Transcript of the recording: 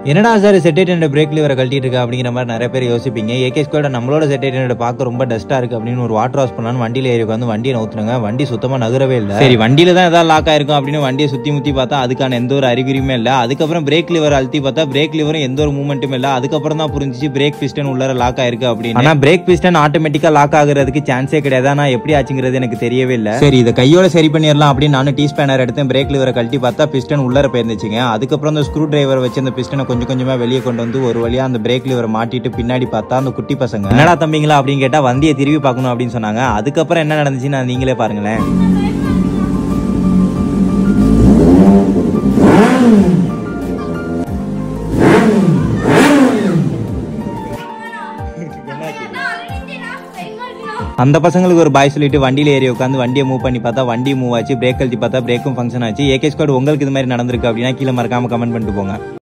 என்னடா sir செட்டேட்டனோட break லிவரை கழட்டிட்டு இருக்கா அப்படிங்கிற மாதிரி நிறைய பேர் யோசிப்பீங்க ஏகே ஸ்கோட நம்மளோட செட்டேட்டனோட பார்க்க ரொம்ப டஸ்டா இருக்கு அப்படின்னு ஒரு வாட்டர் வாஷ் பண்ணலான்னு வண்டியில ஏறி வந்து வண்டியை நவுத்துனாங்க வண்டி சுத்தமா நகரவே இல்லை சரி வண்டியில தான் ஏதாவது லாக் ஆயிருக்கும் அப்படின்னு வண்டியை சுத்தி முத்தி பார்த்தா அதுக்கான எந்த ஒரு அறிகுறியுமே இல்ல அதுக்கப்புறம் பிரேக் லிவர் அழுத்தி பார்த்தா பிரேக் லிவரும் எந்த ஒரு மூவ்மெண்ட்டும் இல்ல அதுக்கப்புறம் தான் புரிஞ்சிச்சு பிரேக் பிஸ்டன் உள்ளார லாக் ஆயிருக்கு அப்படின்னு ஆனா பிரேக் பிஸ்டன் ஆட்டோமேட்டிக்கா லாக் ஆகுறதுக்கு சான்ஸே கிடையாது ஆனா எப்படி ஆச்சுங்கிறது எனக்கு தெரியவே இல்ல சரி இதை கையோட சரி பண்ணிடலாம் அப்படின்னு நானும் டீ ஸ்பேனர் எடுத்து பிரேக் லிவரை கழட்டி பார்த்தா பிஸ்டன் உள்ளார போயிருந்துச்சுங்க அதுக்கப்புறம் அந்த ஸ்க்ரூ டிரைவர் வச்சு அந்த பிஸ்டனை கொஞ்சம் கொஞ்சமா வெளியே கொண்டு வந்து ஒரு வழியா அந்த பிரேக் லிவரை மாட்டிட்டு பின்னாடி பார்த்தா அந்த குட்டி பசங்க என்னடா தம்பிங்களா அப்படின்னு கேட்டா வண்டியை திரும்பி பார்க்கணும் அப்படின்னு சொன்னாங்க அதுக்கப்புறம் என்ன நடந்துச்சுன்னு நீங்களே பாருங்களேன் அந்த பசங்களுக்கு ஒரு பாய் சொல்லிட்டு வண்டியில ஏறி உட்காந்து வண்டியை மூவ் பண்ணி பார்த்தா வண்டி மூவ் ஆச்சு பிரேக் கழட்டி பார்த்தா பிரேக்கும் ஃபங்க்ஷன் ஆச்சு ஏகே ஸ்குவாட் உங்களுக்கு இது மாதிரி நடந்திருக்கு அப்படின்னா கீழே மறக்காம கமெண்ட் பண்ணிட்டு போங்க